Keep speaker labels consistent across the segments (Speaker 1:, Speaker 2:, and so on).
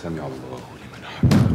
Speaker 1: سمع الله لمن حمده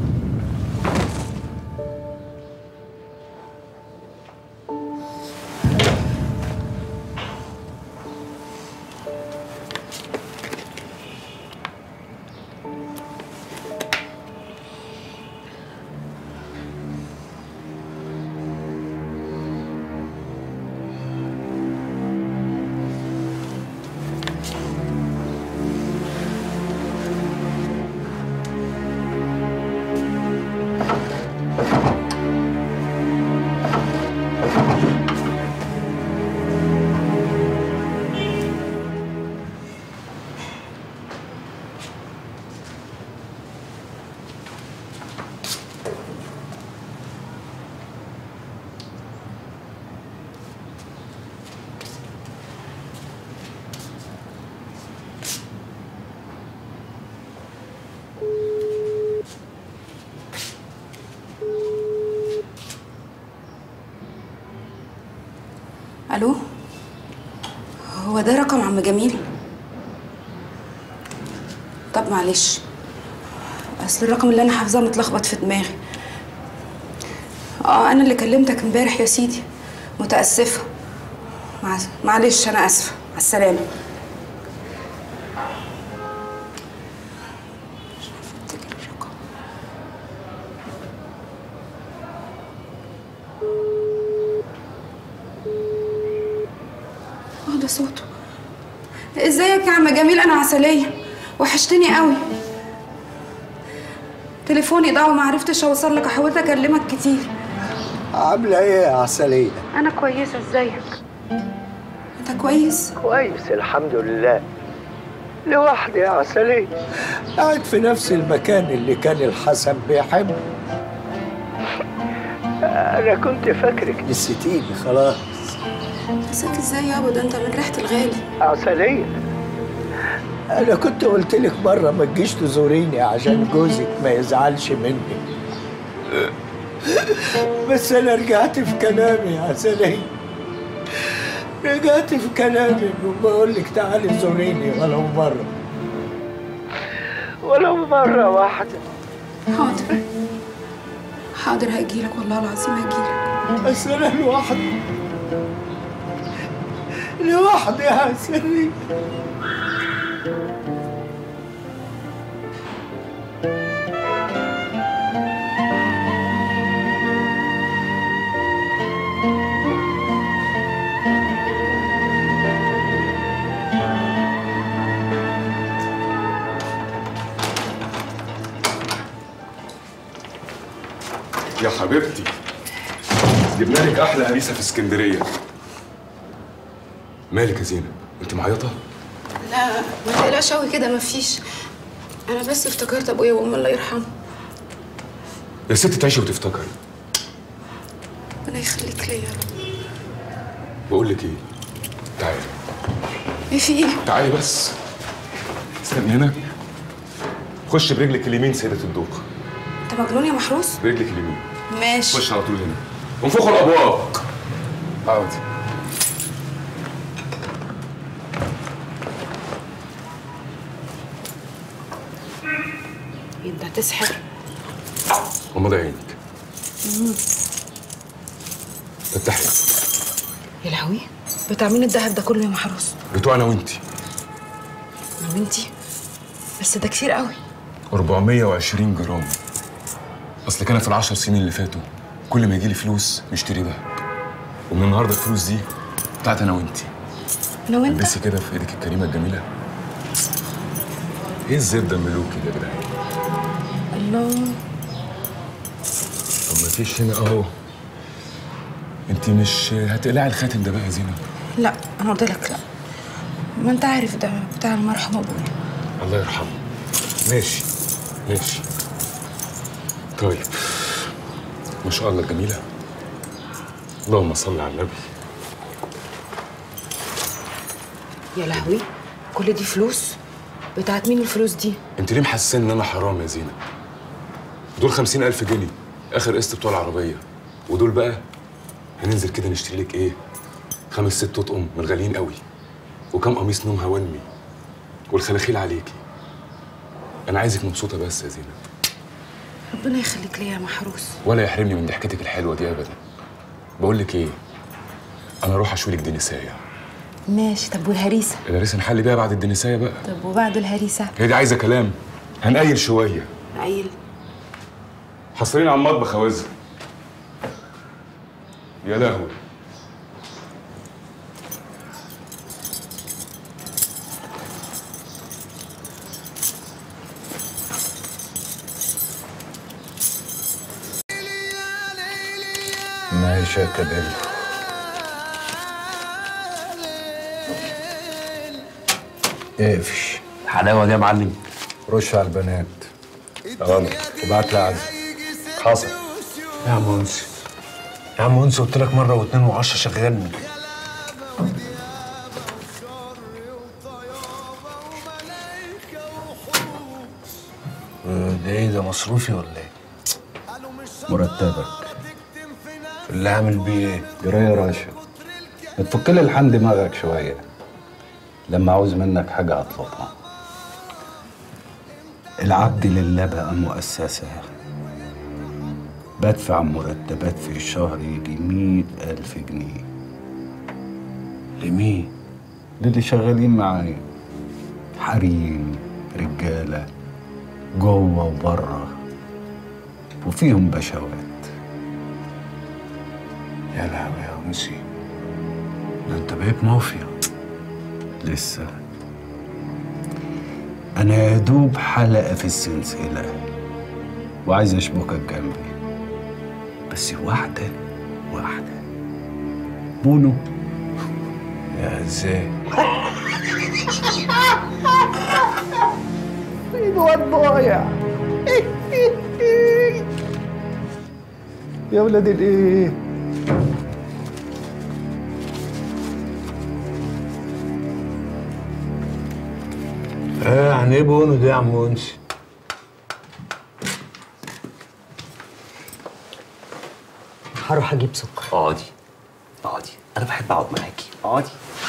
Speaker 2: الو هو ده رقم عم جميل طب معلش اصل الرقم اللي انا حافظاه متلخبط في دماغي اه انا اللي كلمتك امبارح يا سيدي متاسفه مع... معلش انا اسفه مع السلامه مش عارفة أفتكر الرقم. اه ده صوته ازيك يا عم جميل انا عسليه وحشتني قوي تليفوني ضاع وما عرفتش اوصل لك حاولت اكلمك كتير
Speaker 3: عاملة ايه يا عسلية؟
Speaker 2: انا كويسه ازيك انت كويس
Speaker 3: كويس الحمد لله لوحدي يا عسلية قاعد في نفس المكان اللي كان الحسن بيحبه أنا كنت فاكرك نسيتيني خلاص
Speaker 2: نسيت ازاي يابا ده انت من ريحه الغالي
Speaker 3: عسلية أنا كنت قلت لك مرة ما تجيش تزوريني عشان جوزك ما يزعلش مني بس أنا رجعت في كلامي يا عسلية رجعت في كلامي وبقول لك تعالي زوريني ولو مرة ولو مرة واحدة
Speaker 2: حاضر حاضر هجيلك والله العظيم هجيلك
Speaker 3: بس أنا لوحدي لوحدي يا عسلية
Speaker 1: يا حبيبتي جبنا لك احلى هريسه في اسكندريه مالك يا زينب انت معيطه
Speaker 2: لا ما تقلقش قوي كده مفيش انا بس افتكرت ابويا وامي الله يرحمه
Speaker 1: يا ست تعيشي وتفتكري
Speaker 2: ربنا يخليك ليا يا رب
Speaker 1: بقول لك ايه تعالي
Speaker 2: ايه في ايه
Speaker 1: تعالي بس استني هنا خش برجلك اليمين سيدة الدوق
Speaker 2: انت مجنون يا محروس
Speaker 1: برجلك اليمين
Speaker 2: ماشي
Speaker 1: خش على طول هنا وانفخوا الابواب اقعدي
Speaker 2: انت هتسحر
Speaker 1: غمضي عينك فتحي
Speaker 2: يا لهوي بتاع مين الدهب ده كله يا محروس
Speaker 1: بتوع انا وانتي
Speaker 2: انا بنتي بس ده كتير قوي
Speaker 1: 420 جرام اصل كان في العشر سنين اللي فاتوا كل ما يجيلي فلوس نشتري دهب ومن النهارده الفلوس دي بتاعت انا وانتي
Speaker 2: انا وانت
Speaker 1: البسي كده في ايدك الكريمه الجميله ايه الزيت ده ملوكي ده يا جدعان
Speaker 2: الله
Speaker 1: طب ما فيش هنا اهو انت مش هتقلعي الخاتم ده بقى يا زينب
Speaker 2: لا انا قلت لك لا ما انت عارف ده بتاع المرحوم ابويا
Speaker 1: الله يرحمه ماشي ماشي طيب ما شاء الله جميله اللهم صل على النبي
Speaker 2: يا لهوي كل دي فلوس بتاعت مين الفلوس دي
Speaker 1: انت ليه محسن ان انا حرام يا زينب دول خمسين الف جنيه اخر قسط بتوع العربيه ودول بقى هننزل كده نشتري لك ايه خمس ست اطقم من غاليين قوي وكم قميص نوم هونمي والخلاخيل عليكي انا عايزك مبسوطه بس يا زينه
Speaker 2: ربنا يخليك ليا يا محروس
Speaker 1: ولا يحرمني من ضحكتك الحلوه دي ابدا بقول لك ايه انا اروح اشوي لك دنسايه
Speaker 2: ماشي طب والهريسه
Speaker 1: الهريسه نحل بيها بعد الدنسايه بقى
Speaker 2: طب وبعد الهريسه
Speaker 1: هي دي عايزه كلام هنقيل شويه
Speaker 2: عيل
Speaker 1: حاصرين على المطبخ يا وزة يا لهوي
Speaker 3: ماشي يا كبير اقفش
Speaker 4: حلاوه دي يا معلم
Speaker 3: رش على البنات
Speaker 4: تمام
Speaker 3: وبعت لي عزم
Speaker 4: حاصل
Speaker 3: يا عم انسي يا عم انسي قلت لك مره واثنين وعشرة شغلني ده ايه ده مصروفي ولا ايه؟
Speaker 5: مرتبك
Speaker 3: اللي عامل بيه ايه؟
Speaker 5: جرايه راشا بتفك لي الحن دماغك شويه لما عاوز منك حاجه هطلبها العبد لله بقى مؤسسة بدفع مرتبات في الشهر يجي مئة ألف جنيه
Speaker 3: لمين؟
Speaker 5: للي شغالين معايا حريم رجالة جوه وبره وفيهم بشوات
Speaker 3: يا لهوي يا انسي ده انت بقيت مافيا
Speaker 5: لسه أنا يا دوب حلقة في السلسلة وعايز أشبكك جنبي بس واحدة واحدة بونو
Speaker 3: يا ازاي؟
Speaker 5: الواد ضايع يا ولاد الايه
Speaker 3: ايه يعني ايه بونو دي يا عم انسي؟
Speaker 6: هروح اجيب سكر
Speaker 4: اقعدي اقعدي انا بحب اقعد معاكي اقعدي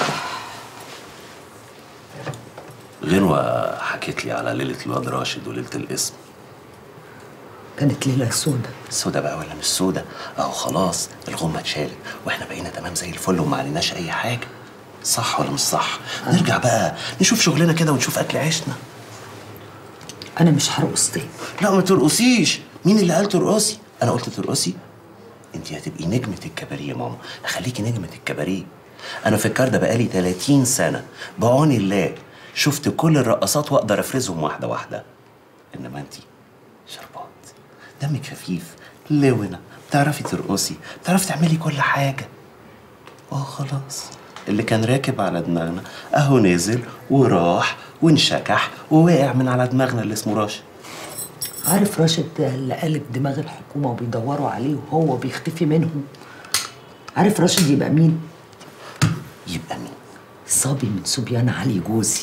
Speaker 4: غنوة حكيت لي على ليلة الواد راشد وليلة الاسم
Speaker 6: كانت ليله سودة
Speaker 4: سودا بقى ولا مش سودا اهو خلاص الغمة اتشالت واحنا بقينا تمام زي الفل وما عليناش اي حاجة صح ولا مش صح نرجع بقى نشوف شغلنا كده ونشوف اكل عيشنا
Speaker 6: انا مش هرقص تاني
Speaker 4: لا ما ترقصيش مين اللي قال ترقصي انا قلت ترقصي انت هتبقي نجمة الكباريه يا ماما هخليكي نجمة الكباريه انا في الكار ده بقالي 30 سنة بعون الله شفت كل الرقصات واقدر افرزهم واحدة واحدة انما انت شربات دمك خفيف لونة بتعرفي ترقصي بتعرفي تعملي كل حاجة اه خلاص اللي كان راكب على دماغنا اهو نزل وراح وانشكح ووقع من على دماغنا اللي اسمه راشد
Speaker 6: عارف راشد ده اللي قالب دماغ الحكومه وبيدوروا عليه وهو بيختفي منهم عارف راشد يبقى مين
Speaker 4: يبقى مين
Speaker 6: صبي من صبيان علي جوزي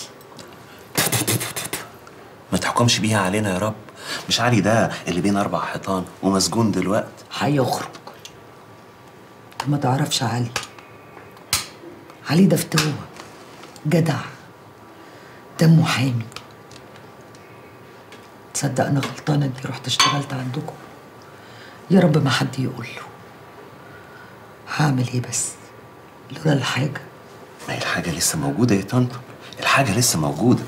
Speaker 4: ما تحكمش بيها علينا يا رب مش علي ده اللي بين اربع حيطان ومسجون دلوقتي
Speaker 6: هيخرج انت ما تعرفش علي علي ده فتوه جدع دمه حامي تصدق انا غلطانه اني رحت اشتغلت عندكم يا رب ما حد يقول له هعمل ايه بس لولا الحاجه
Speaker 4: ما هي الحاجة لسه موجودة يا طنط الحاجة لسه موجودة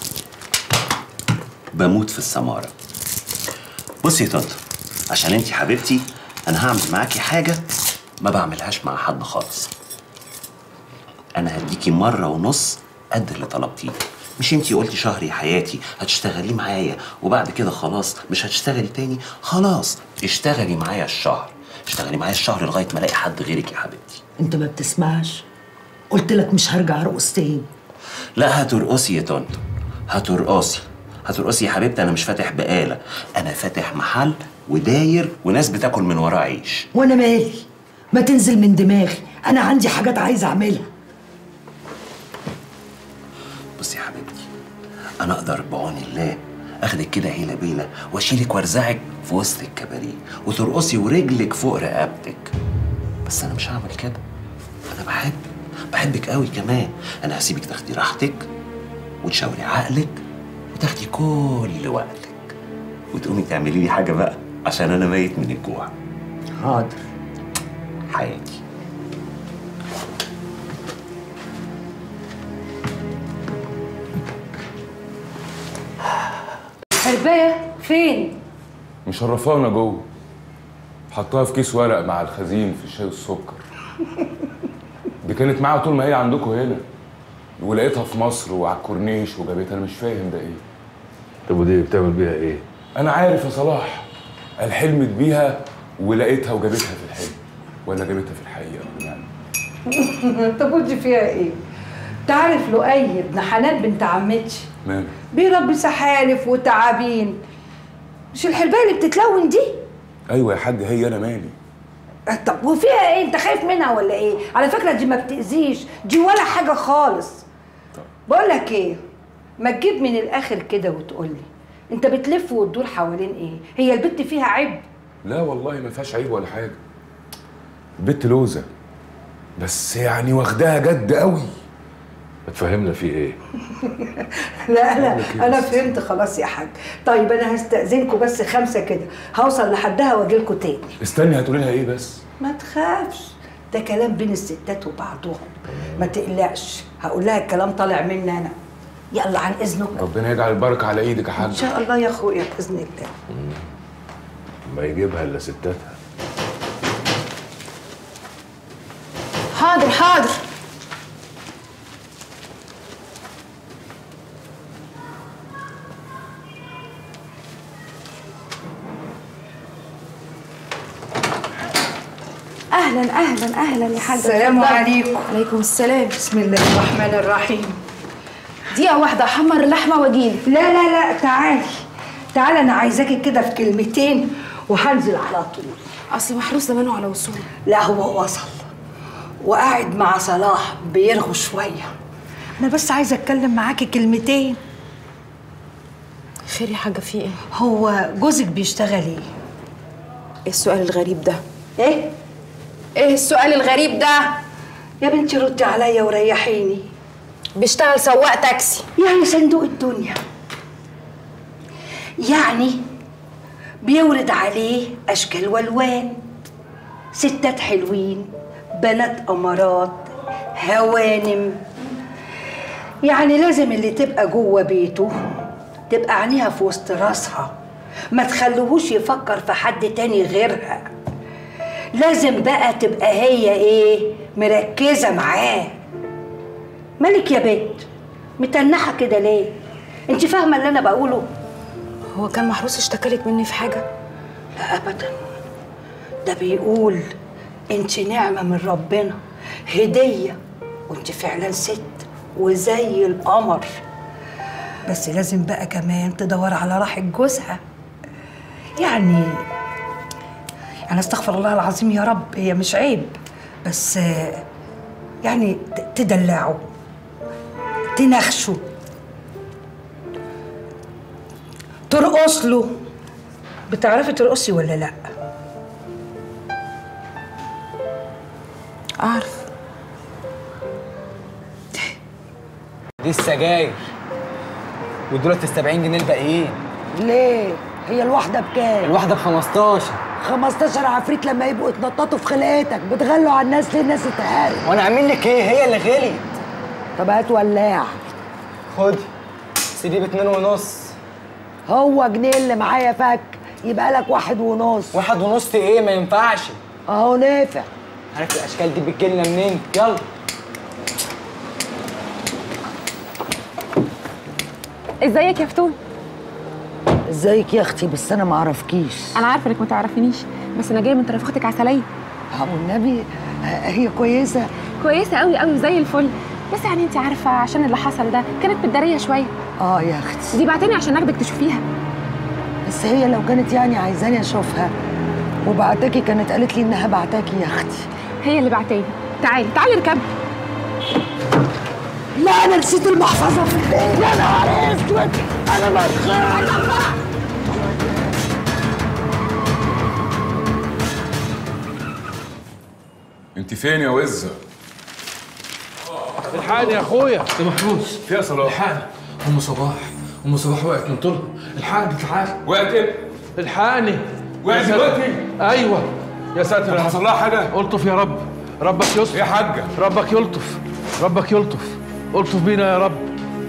Speaker 4: بموت في السمارة بصي يا طنط عشان انتي حبيبتي انا هعمل معاكي حاجة ما بعملهاش مع حد خالص انا هديكي مرة ونص قد اللي طلبتيه مش انتي قلتي شهري حياتي هتشتغلي معايا وبعد كده خلاص مش هتشتغلي تاني خلاص اشتغلي معايا الشهر اشتغلي معايا الشهر لغاية ما الاقي حد غيرك يا حبيبتي
Speaker 6: انت ما بتسمعش قلت لك مش هرجع ارقص تاني
Speaker 4: لا هترقصي يا طنط هترقصي هترقصي يا حبيبتي انا مش فاتح بقاله انا فاتح محل وداير وناس بتاكل من وراه عيش
Speaker 6: وانا مالي ما تنزل من دماغي انا عندي حاجات عايزه اعملها
Speaker 4: بصي يا حبيبتي انا اقدر بعون الله اخدك كده هيله بيله واشيلك وارزعك في وسط الكباريه وترقصي ورجلك فوق رقبتك بس انا مش هعمل كده انا بحب بحبك قوي كمان انا هسيبك تاخدي راحتك وتشاوري عقلك وتاخدي كل وقتك وتقومي تعملي لي حاجه بقى عشان انا ميت من الجوع
Speaker 6: حاضر
Speaker 4: حياتي
Speaker 7: حرباية فين؟
Speaker 1: مشرفانا جوه حطها في كيس ورق مع الخزين في الشاي والسكر دي كانت معاها طول ما هي عندكم هنا ولقيتها في مصر وعلى الكورنيش وجابتها انا مش فاهم ده ايه
Speaker 8: طب ودي بتعمل بيها ايه؟
Speaker 1: انا عارف يا صلاح قال حلمت بيها ولقيتها وجابتها في الحلم ولا جابتها في الحقيقه يعني
Speaker 7: طب ودي فيها ايه؟ تعرف لؤي ابن حنان بنت عمتي
Speaker 1: ماله
Speaker 7: بيربي سحالف وتعابين مش الحرباية اللي بتتلون دي؟
Speaker 1: ايوه يا حاج هي انا مالي
Speaker 7: طب وفيها ايه؟ انت خايف منها ولا ايه؟ على فكرة دي ما بتأذيش دي ولا حاجة خالص بقول لك ايه؟ ما تجيب من الاخر كده وتقول لي انت بتلف وتدور حوالين ايه؟ هي البت فيها عيب
Speaker 1: لا والله ما فيهاش عيب ولا حاجه البت لوزه بس يعني واخداها جد قوي
Speaker 8: تفهمنا في ايه؟
Speaker 7: لا انا انا فهمت خلاص يا حاج طيب انا هستأذنكم بس خمسة كده هوصل لحدها واجي لكم تاني
Speaker 1: استني هتقولي لها ايه بس
Speaker 7: ما تخافش ده كلام بين الستات وبعضهم ما تقلقش هقول لها الكلام طالع مني انا يلا عن اذنكم
Speaker 1: ربنا يجعل البركه على ايدك يا
Speaker 7: ان
Speaker 1: حاج
Speaker 7: شاء الله يا اخويا باذن الله
Speaker 8: ما يجيبها الا ستاتها
Speaker 2: حاضر حاضر اهلا اهلا اهلا يا حاج
Speaker 7: السلام
Speaker 2: اتفضلي.
Speaker 7: عليكم.
Speaker 2: عليكم السلام
Speaker 7: بسم الله الرحمن الرحيم
Speaker 2: دقيقه واحده احمر اللحمه واجيلك
Speaker 7: لا لا لا تعالي تعالي انا عايزاكي كده في كلمتين وهنزل على طول
Speaker 2: اصل محروس زمانه على وصول
Speaker 7: لا هو وصل وقاعد مع صلاح بيرغوا شويه انا بس عايزه اتكلم معاكي كلمتين
Speaker 2: خير يا حاجه في ايه
Speaker 7: هو جوزك بيشتغل ايه
Speaker 2: ايه السؤال الغريب ده
Speaker 7: ايه
Speaker 2: ايه السؤال الغريب ده
Speaker 7: يا بنتي ردي عليا وريحيني
Speaker 2: بيشتغل سواق تاكسي
Speaker 7: يعني صندوق الدنيا يعني بيورد عليه اشكال والوان ستات حلوين بنات امارات هوانم يعني لازم اللي تبقى جوه بيته تبقى عينيها في وسط راسها ما تخلوهوش يفكر في حد تاني غيرها لازم بقى تبقى هي ايه مركزه معاه مالك يا بنت متنحه كده ليه انت فاهمه اللي انا بقوله
Speaker 2: هو كان محروس اشتكالك مني في حاجه
Speaker 7: لا ابدا ده بيقول انت نعمه من ربنا هديه وانت فعلا ست وزي القمر بس لازم بقى كمان تدور على راحه جوزها يعني يعني استغفر الله العظيم يا رب هي مش عيب بس آه، يعني ت- تدلعه تنخشه ترقص له بتعرفي ترقصي ولا لا
Speaker 2: اعرف
Speaker 9: دي السجاير ودولت ال 70 جنيه الباقيين
Speaker 6: ليه؟ هي الواحدة بكام؟
Speaker 9: الواحده ب 15
Speaker 6: 15 عفريت لما يبقوا اتنططوا في خلقتك بتغلوا على الناس ليه الناس تتهالي
Speaker 9: وانا اعمل لك ايه هي اللي غليت
Speaker 6: طب هات ولاع
Speaker 9: خدي سيدي باتنين ونص
Speaker 6: هو جنيه اللي معايا فك يبقى لك واحد ونص
Speaker 9: واحد ونص ايه ما ينفعش
Speaker 6: اهو نافع
Speaker 9: عارف الاشكال دي بتجيلنا منين يلا
Speaker 10: ازيك يا فتون
Speaker 6: ازيك يا اختي بس انا ما اعرفكيش
Speaker 10: انا عارفه انك ما تعرفينيش بس انا جايه من طرف اختك عسليه
Speaker 6: اه والنبي آه، هي كويسه
Speaker 10: كويسه قوي قوي وزي الفل بس يعني انت عارفه عشان اللي حصل ده كانت متداريه شويه
Speaker 6: اه يا اختي
Speaker 10: دي بعتني عشان اخدك تشوفيها
Speaker 6: بس هي لو كانت يعني عايزاني اشوفها وبعتكي كانت قالت لي انها بعتاكي يا اختي
Speaker 10: هي اللي بعتاني تعالي تعالي اركبي
Speaker 6: لا انا نسيت المحفظه في البيت يا نهار اسود انا مدخل
Speaker 1: انت فين يا وزه
Speaker 8: الحقني يا اخويا
Speaker 1: فيها صلاح
Speaker 11: ام صباح
Speaker 8: ام صلاح وقعت من طولها الحقني تعال
Speaker 1: وقعت ايه؟
Speaker 8: الحقني
Speaker 1: وقعت
Speaker 8: يا ساتر.
Speaker 1: دلوقتي؟
Speaker 8: ايوه يا ساتر
Speaker 1: طب حصل لها حاجه؟
Speaker 8: الطف يا رب ربك يستر
Speaker 1: يا حاجه
Speaker 8: ربك يلطف ربك يلطف الطف بينا يا رب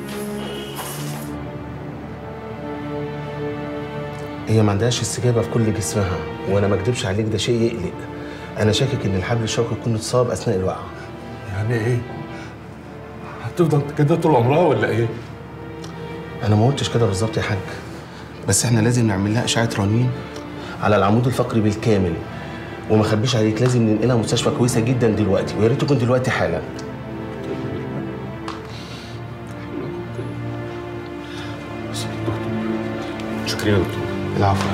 Speaker 11: هي ما عندهاش استجابه في كل جسمها وانا ما اكدبش عليك ده شيء يقلق انا شاكك ان الحبل الشوكي يكون اتصاب اثناء الوقعه
Speaker 8: يعني ايه هتفضل كده طول عمرها ولا ايه
Speaker 11: انا ما قلتش كده بالظبط يا حاج بس احنا لازم نعمل لها اشعه رنين على العمود الفقري بالكامل وما اخبيش عليك لازم ننقلها مستشفى كويسه جدا دلوقتي ويا ريت تكون دلوقتي حالا
Speaker 1: شكرا يا دكتور
Speaker 11: العفو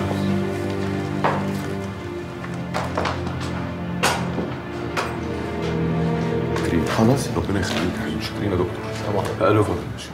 Speaker 1: شكرا
Speaker 11: خلاص
Speaker 1: ربنا يخليك يا حبيبي شكرا يا دكتور
Speaker 8: طبعا الو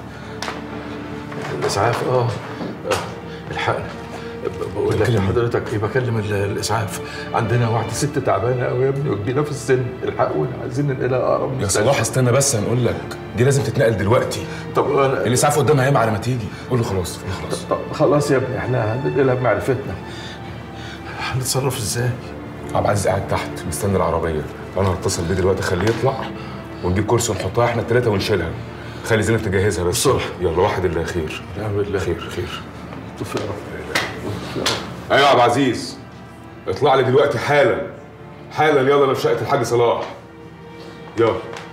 Speaker 8: الاسعاف اه آه، الحقني ب- بقول لك لحضرتك ايه بكلم ال- الاسعاف عندنا واحده ست تعبانه قوي يا ابني وكبيره في السن الحقونا عايزين ننقلها اقرب
Speaker 1: يا
Speaker 8: مستشفى.
Speaker 1: صلاح استنى بس هنقول لك دي لازم تتنقل دلوقتي
Speaker 8: طب انا
Speaker 1: الاسعاف قدامها ياما على ما تيجي قول له خلاص قول له خلاص
Speaker 8: طب خلاص يا ابني احنا هننقلها بمعرفتنا هنتصرف ازاي؟
Speaker 1: عبد العزيز قاعد تحت مستني العربيه انا هتصل بيه دلوقتي اخليه يطلع ونجيب كرسي ونحطها احنا الثلاثه ونشيلها خلي زينب تجهزها بس
Speaker 8: بسرعة.
Speaker 1: يلا واحد الله خير
Speaker 8: نعم بالله
Speaker 1: خير خير
Speaker 8: طف يا رب طف يا رب
Speaker 1: ايوه يا عبد العزيز اطلع لي دلوقتي حالا حالا يلا لشقه الحاج صلاح يلا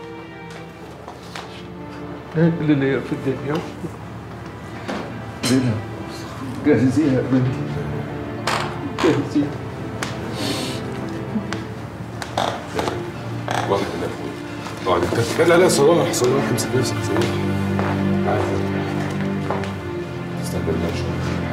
Speaker 8: ايه اللي ليا في الدنيا زينب جهزيها يا بنتي جهزيها
Speaker 1: واحد الله اقعد انت لا لا لا صلاح صلاح امسك نفسك صلاح عارف استهبل الله ان شاء الله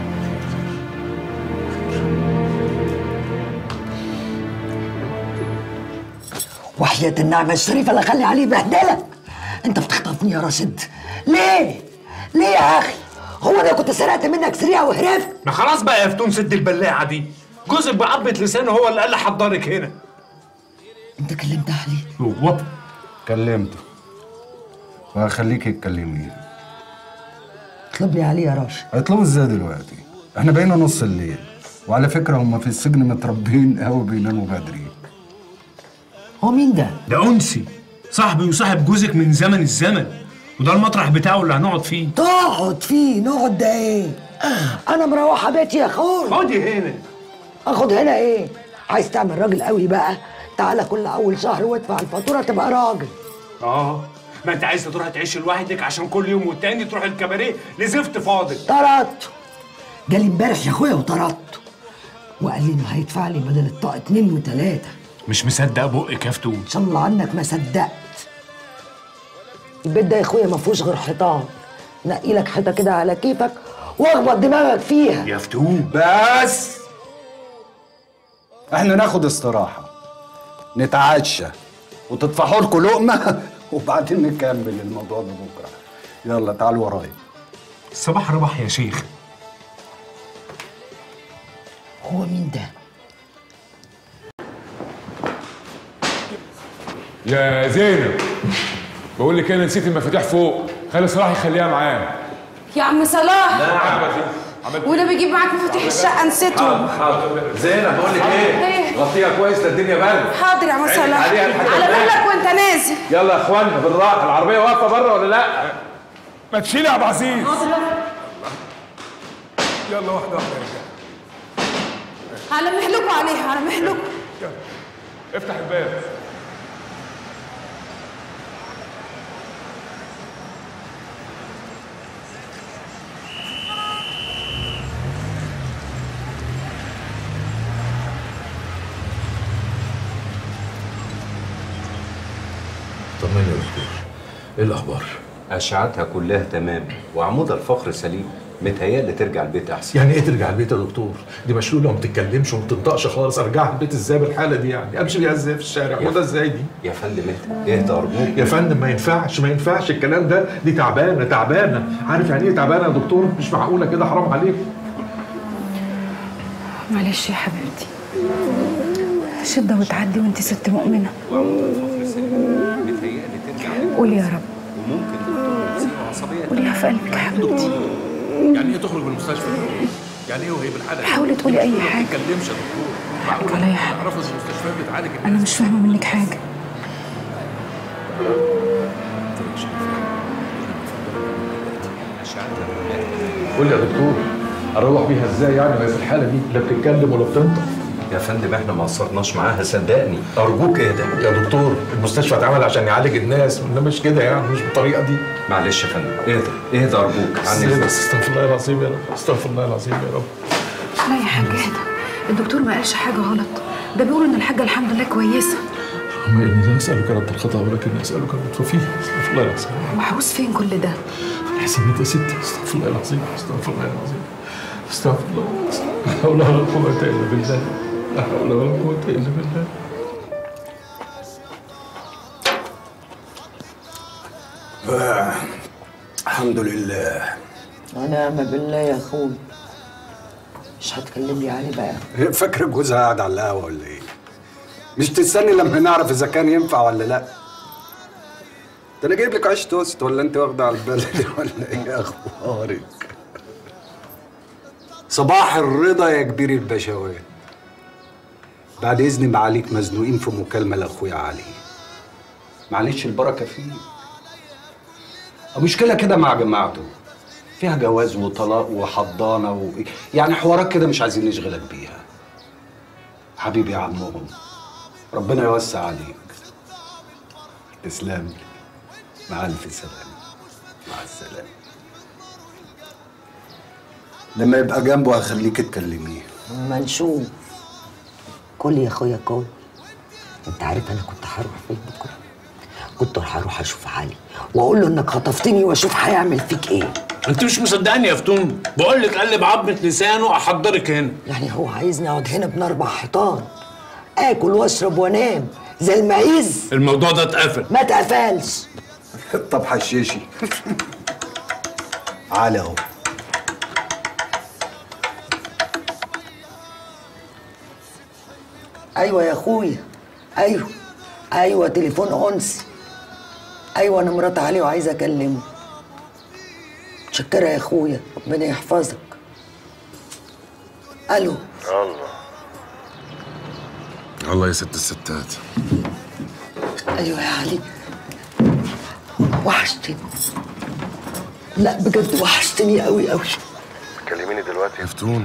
Speaker 6: وحياة النعمة الشريفة اللي خلي عليه بهدلة انت بتخطفني يا راشد ليه؟ ليه يا اخي؟ هو انا كنت سرقت منك سريعة وهرفت؟
Speaker 12: ما خلاص بقى يا فتون سد البلاعه دي جوزك بعضبة لسانه هو اللي قال لي حضرك هنا
Speaker 6: انت كلمت عليه
Speaker 12: هو
Speaker 5: كلمته وهخليك تكلميه
Speaker 6: اطلب لي عليه يا راشد
Speaker 5: هيطلبوا ازاي دلوقتي؟ احنا بقينا نص الليل وعلى فكرة هم في السجن متربيين قوي بيناموا بدري
Speaker 6: هو مين ده؟
Speaker 12: ده انسي صاحبي وصاحب جوزك من زمن الزمن وده المطرح بتاعه اللي هنقعد فيه
Speaker 6: تقعد فيه نقعد ده ايه؟ انا مروحة بيتي يا اخوي
Speaker 12: خدي هنا
Speaker 6: اخد هنا ايه؟ عايز تعمل راجل قوي بقى تعالى كل اول شهر وادفع الفاتورة تبقى راجل
Speaker 12: اه ما انت عايز تروح تعيش لوحدك عشان كل يوم والتاني تروح الكباريه لزفت فاضل
Speaker 6: طردته جالي امبارح يا اخويا وطردته وقال لي انه هيدفع لي بدل الطاقة اتنين وتلاتة
Speaker 12: مش مصدق بقك يا فتون
Speaker 6: ان شاء الله عنك ما صدقت البيت ده يا اخويا ما فيهوش غير حيطان نقي لك حيطه كده على كيفك واخبط دماغك فيها
Speaker 12: يا فتون
Speaker 5: بس احنا ناخد استراحة نتعشى وتطفحوا لكم لقمة وبعدين نكمل الموضوع ده بكرة يلا تعالوا ورايا
Speaker 12: صباح رباح يا شيخ
Speaker 6: هو مين ده؟
Speaker 1: يا زينب بقول لك انا نسيت المفاتيح فوق خلي صلاح يخليها معاه
Speaker 2: يا عم صلاح
Speaker 1: لا عملت عملت
Speaker 2: وانا بجيب معاك مفاتيح الشقه نسيتهم
Speaker 8: حاضر زينب بقول لك ايه
Speaker 2: إيه؟
Speaker 8: غطيها كويس ده الدنيا برد
Speaker 2: حاضر يا عم
Speaker 8: عينك
Speaker 2: صلاح
Speaker 8: عليها لحد
Speaker 2: على
Speaker 8: ما
Speaker 2: مهلك وانت نازل
Speaker 8: يلا يا اخوانا بالراحه العربيه واقفه بره ولا لا
Speaker 1: ما تشيل يا ابو عزيز يلا واحده واحده يا رجاله
Speaker 2: على مهلكوا عليها على مهلكوا
Speaker 1: افتح الباب
Speaker 8: طمني يا دكتور ايه الاخبار
Speaker 4: أشعتها كلها تمام وعمود الفقر سليم متهيألي ترجع البيت أحسن
Speaker 8: يعني ايه ترجع البيت يا دكتور دي مشلوله وما بتتكلمش وما بتنطقش خالص ارجعها البيت ازاي بالحاله دي يعني امشي بيها ازاي في الشارع
Speaker 4: يا-
Speaker 8: وده ازاي دي
Speaker 4: يا فندم اهدى اهدى أرجوك
Speaker 8: يا فندم ما ينفعش ما ينفعش الكلام ده دي تعبانه تعبانه عارف يعني ايه تعبانه يا دكتور مش معقوله كده حرام عليك
Speaker 2: معلش يا حبيبتي شدة وتعدي وانت ست مؤمنة قولي يا رب قوليها في قلبك يا حبيبتي
Speaker 8: تخرج من المستشفى يعني ايه وهي بالحاله دي؟
Speaker 2: حاولي تقولي أي
Speaker 8: ما
Speaker 2: حاجة.
Speaker 8: تتكلمش يا دكتور معقول
Speaker 2: عليا حق.
Speaker 8: تعرفوا ان المستشفيات بتعالج الناس
Speaker 2: انا مش فاهمه منك حاجه
Speaker 8: قول لي يا دكتور اروح بيها ازاي يعني وهي في الحاله دي لا بتتكلم ولا بتنطق
Speaker 3: يا فندم احنا ما قصرناش معاها صدقني ارجوك اهدى
Speaker 8: يا دكتور المستشفى اتعمل عشان يعالج الناس انما مش كده يعني مش بالطريقه دي
Speaker 3: معلش يا فندم اهدى اهدى ارجوك عن
Speaker 8: بس
Speaker 3: إذنك.
Speaker 8: استغفر الله العظيم يا رب استغفر الله العظيم يا رب
Speaker 2: لا يا حاج اهدى الدكتور ما قالش حاجه غلط ده بيقول ان الحاجه الحمد لله كويسه
Speaker 8: اللهم اني لا اسالك رد الخطا ولكن اسالك اللطف فيه استغفر الله العظيم
Speaker 2: محبوس فين كل ده
Speaker 8: حسابات يا ستي استغفر الله العظيم استغفر الله العظيم استغفر الله لا حول ولا قوة إلا بالله لا حول ولا قوة إلا بالله
Speaker 5: آه. الحمد لله
Speaker 6: ونعم بالله يا اخوي مش هتكلمني عليه بقى
Speaker 5: هي فاكره جوزها قاعد على القهوه ولا ايه؟ مش تستني لما نعرف اذا كان ينفع ولا لا ده انا جايب لك عيش توست ولا انت واخده على البلد ولا ايه اخبارك؟ صباح الرضا يا كبير البشوات بعد اذن معاليك مزنوقين في مكالمه لاخويا علي معلش البركه فيه مشكله كده مع جماعته فيها جواز وطلاق وحضانه و... يعني حوارات كده مش عايزين نشغلك بيها حبيبي يا عمهم ربنا يوسع عليك تسلم لي. مع الف سلامه مع السلامه لما يبقى جنبه هخليك تكلميه
Speaker 6: ما نشوف كل يا اخويا كل انت عارف انا كنت هروح فين بكره كنت هروح اشوف علي واقول له انك خطفتني واشوف هيعمل فيك ايه
Speaker 12: انت مش مصدقني يا فتون بقول لك قلب عظمه لسانه احضرك هنا
Speaker 6: يعني هو عايزني اقعد هنا بين اربع حيطان اكل واشرب وانام زي المعيز
Speaker 12: الموضوع ده اتقفل
Speaker 6: ما اتقفلش
Speaker 5: طب حشيشي على اهو
Speaker 6: ايوه يا اخويا ايوه ايوه تليفون انسي ايوه انا مرات علي وعايزه اكلمه متشكره يا اخويا ربنا يحفظك الو
Speaker 1: الله الله يا ست الستات
Speaker 6: ايوه يا علي وحشتني لا بجد وحشتني قوي قوي
Speaker 1: كلميني دلوقتي يا فتون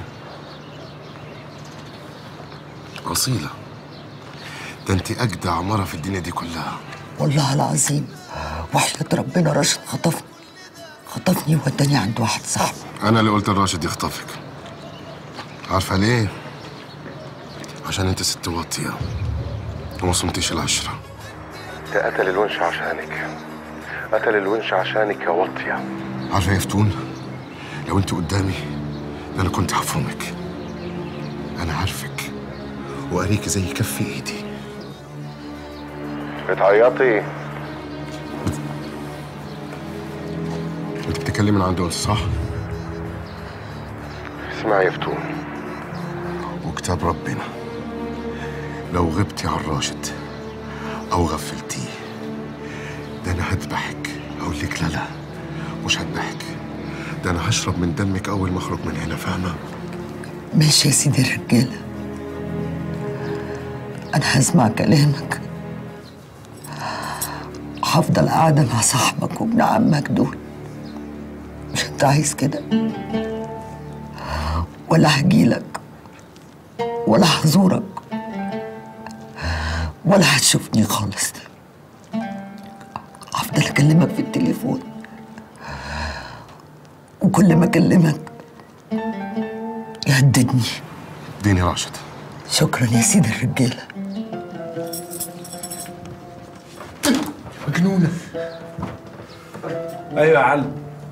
Speaker 1: أصيلة ده انت أجدع مرة في الدنيا دي كلها
Speaker 6: والله العظيم وحياة ربنا راشد خطفني خطفني ووداني عند واحد صاحبي
Speaker 1: أنا اللي قلت لراشد يخطفك عارفة ليه؟ عشان انت ست واطية وما صمتيش العشرة ده قتل الونش عشانك قتل الونش عشانك يا واطية عارفة يا فتون لو انت قدامي ده انا كنت هفرمك انا عارفك وقاريكي زي كف ايدي بتعيطي انت بتتكلمي من عند أنس صح؟ اسمعي يا فتون وكتاب ربنا لو غبتي عن راشد او غفلتيه ده انا هذبحك اقول لك لا لا مش هذبحك ده انا هشرب من دمك اول ما اخرج من هنا فاهمه
Speaker 6: ماشي يا سيدي الرجالة أنا هسمع كلامك هفضل قاعدة مع صاحبك وابن عمك دول مش أنت عايز كده ولا هجيلك ولا هزورك ولا هتشوفني خالص هفضل أكلمك في التليفون وكل ما أكلمك يهددني
Speaker 1: اديني راشد
Speaker 6: شكرا يا سيدي الرجاله
Speaker 12: مجنونه ايوه يا علي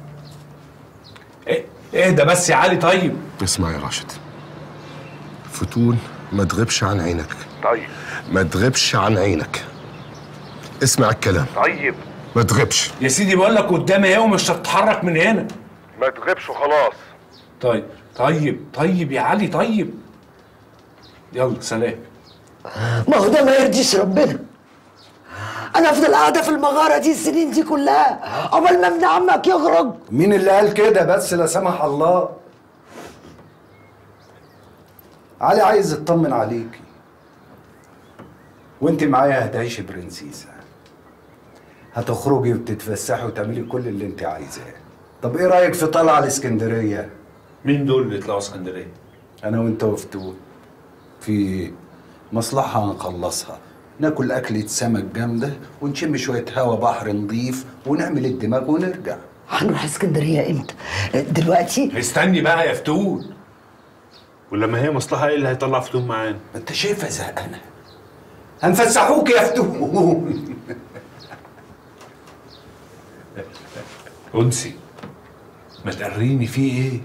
Speaker 12: ايه ايه ده بس يا علي طيب
Speaker 1: اسمع يا راشد فتون ما تغيبش عن عينك طيب ما تغيبش عن عينك اسمع الكلام
Speaker 12: طيب
Speaker 1: ما تغيبش
Speaker 12: يا سيدي بقول لك قدامي اهي ومش هتتحرك من هنا
Speaker 1: ما تغيبش وخلاص
Speaker 12: طيب طيب طيب يا علي طيب يلا سلام
Speaker 6: ما هو ده ما يرضيش ربنا انا انا افضل قاعده في المغاره دي السنين دي كلها قبل ما ابن عمك يخرج
Speaker 5: مين اللي قال كده بس لا سمح الله علي عايز يطمن عليكي وانت معايا هتعيشي برنسيسة هتخرجي وتتفسحي وتعملي كل اللي انت عايزاه طب ايه رايك في طلعه الاسكندريه
Speaker 12: مين دول اللي يطلعوا اسكندريه
Speaker 5: انا وانت وفتون في مصلحه هنخلصها ناكل اكله سمك جامده ونشم شويه هوا بحر نضيف ونعمل الدماغ ونرجع
Speaker 6: هنروح اسكندريه امتى دلوقتي
Speaker 12: استني بقى يا فتون ولما هي مصلحه ايه اللي هيطلع فتون معانا
Speaker 5: انت شايفها زهقانه هنفسحوك يا فتون
Speaker 12: انسي ما تقريني فيه ايه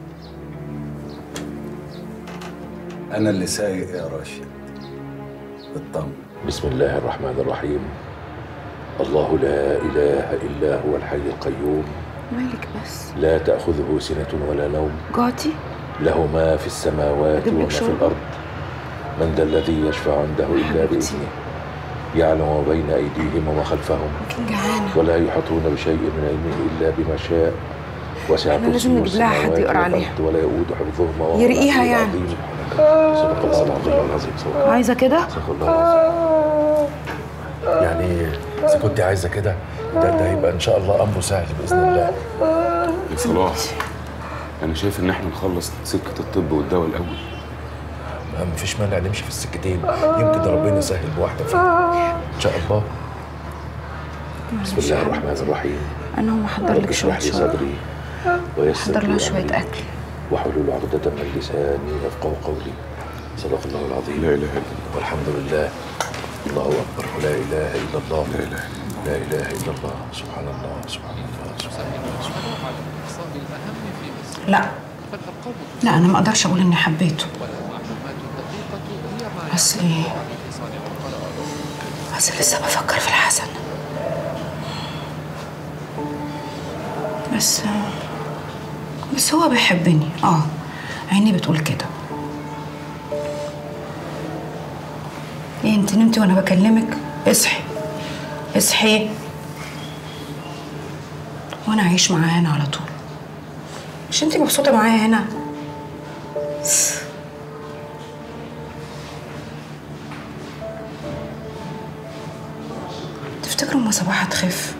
Speaker 5: انا اللي سايق يا راشد اطمن
Speaker 8: بسم الله الرحمن الرحيم الله لا إله إلا هو الحي القيوم
Speaker 2: مالك بس
Speaker 8: لا تأخذه سنة ولا نوم
Speaker 2: جعتي
Speaker 8: له ما في السماوات
Speaker 2: أجيب لك
Speaker 8: وما في
Speaker 2: شوربة؟
Speaker 8: الأرض من ذا الذي يشفع عنده إلا بإذنه يعلم ما بين أيديهم وما خلفهم
Speaker 2: جعانه
Speaker 8: ولا يحيطون بشيء من علمه إلا بما شاء وسع
Speaker 2: إحنا لازم
Speaker 8: كرسيه
Speaker 2: نجيب لها حد
Speaker 8: السماوات
Speaker 2: يقرأ
Speaker 8: والأرض
Speaker 2: عليها.
Speaker 8: ولا يؤود حفظهما وهو
Speaker 2: يرقيها
Speaker 8: العلي
Speaker 2: يعني.
Speaker 8: العظيم. صدق الله العظيم العظيم صدق الله
Speaker 2: عايزه كده
Speaker 8: صدق الله العظيم يعني إذا كنت عايزة كده ده ده هيبقى إن شاء الله أمره سهل بإذن الله
Speaker 1: يا صلاح انا شايف ان احنا نخلص سكه الطب والدواء الاول
Speaker 8: ما مفيش مانع نمشي في السكتين يمكن ربنا يسهل بواحدة فيهم إن شاء الله بسم الله الرحمن الرحيم
Speaker 2: انا هقوم احضر
Speaker 8: رب
Speaker 2: لك شويه
Speaker 8: اشرح لي
Speaker 2: شوربه
Speaker 8: صدري ويسر
Speaker 2: احضر لها
Speaker 8: لي
Speaker 2: شويه
Speaker 8: أمري
Speaker 2: اكل
Speaker 8: واحلل عقدة من لساني يفقه قولي صدق الله العظيم
Speaker 1: لا اله الا الله
Speaker 8: والحمد لله الله أكبر ولا إله إلا الله لا إله لا إله إلا الله سبحان الله سبحان الله سبحان الله
Speaker 2: لا لا انا ما اقدرش اقول اني حبيته بس ايه بس لسه بفكر في الحسن بس بس هو بيحبني اه عيني بتقول كده ايه انت نمتي وانا بكلمك اصحي اصحي وانا اعيش معاه هنا على طول مش انت مبسوطه معايا هنا تفتكروا اما صباح هتخف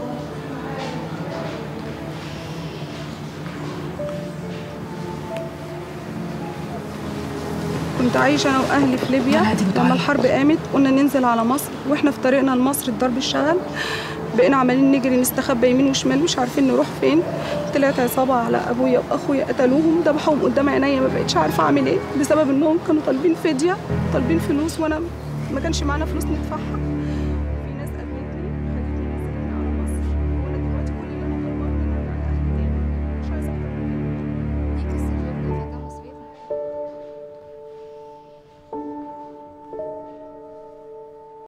Speaker 13: كنت عايشة أنا وأهلي في ليبيا لما الحرب قامت قلنا ننزل على مصر وإحنا في طريقنا لمصر الضرب اشتغل بقينا عمالين نجري نستخبى يمين وشمال مش عارفين نروح فين طلعت عصابة على أبويا وأخويا قتلوهم ذبحوهم قدام عينيا ما بقتش عارفة أعمل إيه بسبب إنهم كانوا طالبين فدية طالبين فلوس وأنا ما كانش معانا فلوس ندفعها